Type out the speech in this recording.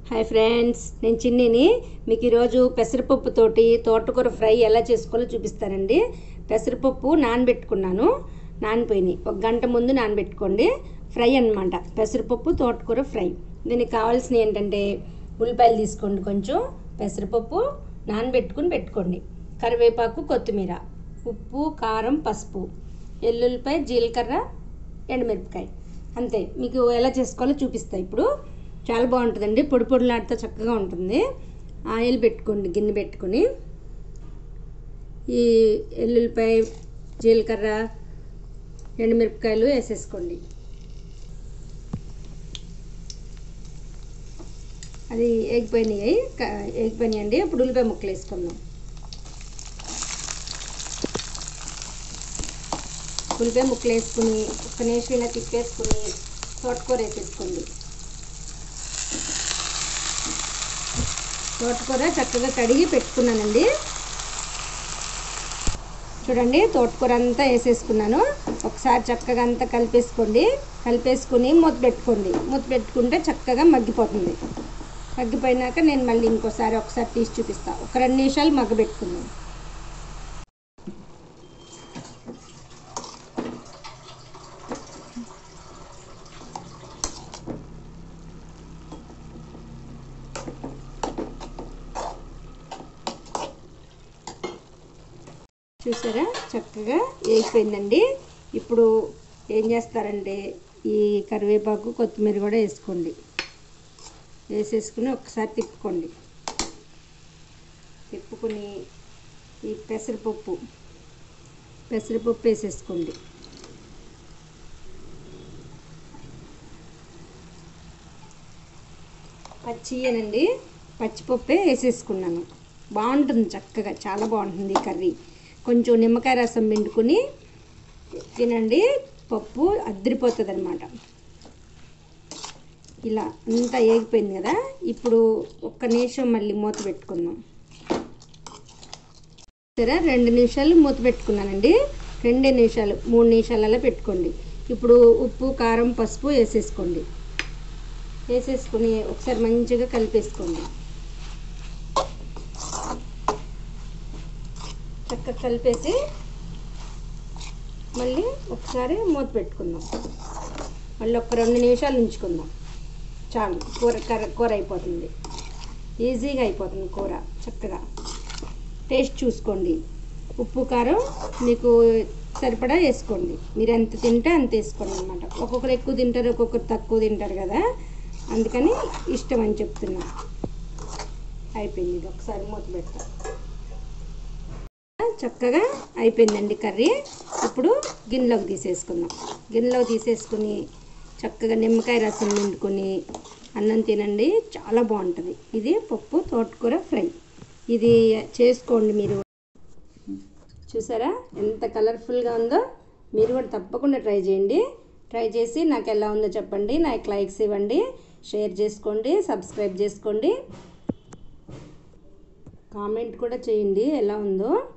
hi friends నేను చిన్నిని మీకు ఈరోజు పెసరపప్పుతోటి తోటకూర ఫ్రై ఎలా చేసుకోవాలో చూపిస్తానండి పెసరపప్పు నానబెట్టుకున్నాను నానిపోయినాయి ఒక గంట ముందు నానబెట్టుకోండి ఫ్రై అన్నమాట పెసరపప్పు తోటకూర ఫ్రై దీనికి కావాల్సినవి ఏంటంటే ఉల్లిపాయలు తీసుకోండి కొంచెం పెసరపప్పు నానబెట్టుకుని పెట్టుకోండి కరివేపాకు కొత్తిమీర ఉప్పు కారం పసుపు ఎల్లుల్లిపాయ జీలకర్ర ఎండుమిరపకాయ అంతే మీకు ఎలా చేసుకోవాలో చూపిస్తా ఇప్పుడు చాలా బాగుంటుందండి పొడి పొడిలాడితే చక్కగా ఉంటుంది ఆయిల్ పెట్టుకోండి గిన్నె పెట్టుకొని ఈ ఎల్లుల్లిపాయ జీలకర్ర ఎండుమిరపకాయలు వేసేసుకోండి అది ఎగిపోయినాయి ఎగిపోయినాయి అండి ఇప్పుడు ఉల్లిపాయ ముక్కలు వేసుకుందాం ఉల్లిపాయ ముక్కలు వేసుకుని ఒక్క నిమిషం ఇలా తిప్పేసుకుని తోటకూర వేసేసుకోండి తోటకూర చక్కగా కడిగి పెట్టుకున్నానండి చూడండి తోటకూర అంతా వేసేసుకున్నాను ఒకసారి చక్కగా అంతా కలిపేసుకోండి కలిపేసుకుని మూత పెట్టుకోండి మూత పెట్టుకుంటే చక్కగా మగ్గిపోతుంది మగ్గిపోయినాక నేను మళ్ళీ ఇంకోసారి ఒకసారి తీసి చూపిస్తాను ఒక రెండు నిమిషాలు మగ్గబెట్టుకుందాం చూసారా చక్కగా వేగిపోయిందండి ఇప్పుడు ఏం చేస్తారంటే ఈ కరివేపాకు కొత్తిమీర కూడా వేసుకోండి వేసేసుకుని ఒకసారి తిప్పుకోండి తిప్పుకుని ఈ పెసరపప్పు పెసరపప్పు వేసేసుకోండి పచ్చియనండి పచ్చిపప్పే వేసేసుకున్నాను బాగుంటుంది చక్కగా చాలా బాగుంటుంది ఈ కర్రీ కొంచెం నిమ్మకాయ రసం పిండుకుని తినండి పప్పు అద్దరిపోతుంది అనమాట ఇలా అంతా ఏగిపోయింది కదా ఇప్పుడు ఒక్క నిమిషం మళ్ళీ మూత పెట్టుకుందాం సరే రెండు నిమిషాలు మూత పెట్టుకున్నానండి రెండే నిమిషాలు మూడు నిమిషాలలో పెట్టుకోండి ఇప్పుడు ఉప్పు కారం పసుపు వేసేసుకోండి వేసేసుకుని ఒకసారి మంచిగా కలిపేసుకోండి చక్కగా కలిపేసి మళ్ళీ ఒకసారి మూత పెట్టుకుందాం మళ్ళీ ఒక రెండు నిమిషాలు ఉంచుకుందాం చాలు కూర కర్ర కూర అయిపోతుంది ఈజీగా అయిపోతుంది కూర చక్కగా టేస్ట్ చూసుకోండి ఉప్పు కారం మీకు సరిపడా వేసుకోండి మీరు ఎంత తింటే అంత వేసుకోండి అనమాట ఒక్కొక్కరు ఎక్కువ తింటారు ఒక్కొక్కరు తక్కువ తింటారు కదా అందుకని ఇష్టం అని చెప్తున్నా అయిపోయింది ఇది ఒకసారి మూత పెడతా చక్కగా అయిపోయిందండి కర్రీ ఇప్పుడు గిన్నెలోకి తీసేసుకుందాం గిన్నెలోకి తీసేసుకుని చక్కగా నిమ్మకాయ రసం నిండుకొని అన్నం తినండి చాలా బాగుంటుంది ఇది పప్పు తోటకూర ఫ్రై ఇది చేసుకోండి మీరు చూసారా ఎంత కలర్ఫుల్గా ఉందో మీరు కూడా తప్పకుండా ట్రై చేయండి ట్రై చేసి నాకు ఎలా ఉందో చెప్పండి నాకు లైక్స్ ఇవ్వండి షేర్ చేసుకోండి సబ్స్క్రైబ్ చేసుకోండి కామెంట్ కూడా చేయండి ఎలా ఉందో